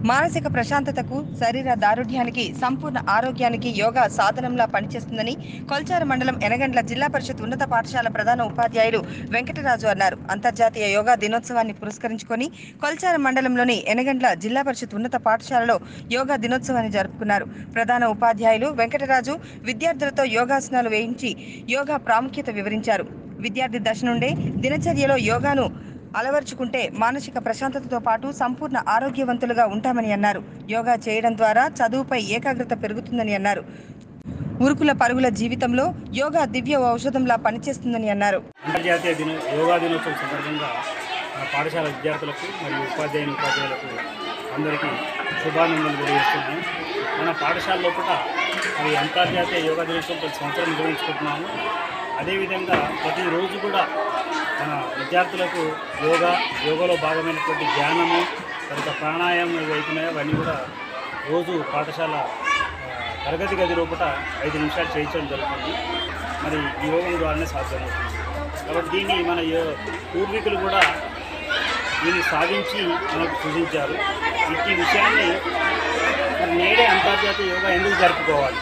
మానసిక ప్రశాంతతకు శరీర దారుఢ్యానికి సంపూర్ణ ఆరోగ్యానికి యోగా సాధనంలా పనిచేస్తుందని కొల్చారు మండలం ఎనగండ్ల జిల్లా పరిషత్ ఉన్నత పాఠశాల ప్రధాన ఉపాధ్యాయులు వెంకటరాజు అన్నారు అంతర్జాతీయ యోగా దినోత్సవాన్ని పురస్కరించుకొని కొల్చారు మండలంలోని ఎనగండ్ల జిల్లా పరిషత్ ఉన్నత పాఠశాలలో యోగా దినోత్సవాన్ని జరుపుకున్నారు ప్రధాన ఉపాధ్యాయులు వెంకటరాజు విద్యార్థులతో యోగాసనాలు వేయించి యోగా ప్రాముఖ్యత వివరించారు విద్యార్థి దశ నుండే దినచర్యలో యోగాను అలవర్చుకుంటే మానసిక ప్రశాంతతతో పాటు సంపూర్ణ ఆరోగ్యవంతులుగా ఉంటామని అన్నారు యోగా చేయడం ద్వారా చదువుపై ఏకాగ్రత పెరుగుతుందని అన్నారు ఉరుకుల పరుగుల జీవితంలో యోగా దివ్య ఔషధంలా పనిచేస్తుందని అన్నారు అంతర్జాతీయ దిన యోగా దినోత్సవం సందర్భంగా మన పాఠశాల విద్యార్థులకు మరియు ఉపాధ్యాయుని ఉపాధ్యాయులకు అందరికీ శుభానందనలు తెలియజేస్తున్నాను మన పాఠశాల లోపల మరి అంతర్జాతీయ యోగా దినోత్సవం ప్రతి సంవత్సరం నిర్వహించుకుంటున్నాము అదేవిధంగా ప్రతిరోజు కూడా మన విద్యార్థులకు యోగా యోగాలో భాగమైనటువంటి ధ్యానము తర్వాత ప్రాణాయామం ఏవి అవుతున్నాయో అవన్నీ కూడా రోజు పాఠశాల ఆ, తరగతి గది లోపల ఐదు నిమిషాలు చేయించడం జరుగుతుంది మరి ఈ యోగం ద్వారానే సాధ్యమవుతుంది కాబట్టి దీన్ని మన యో- పూర్వీకులు కూడా దీన్ని సాధించి మనకు సూచించారు ఈ విషయాన్ని మరి నేడే అంతర్జాతీయ యోగా ఎందుకు జరుపుకోవాలి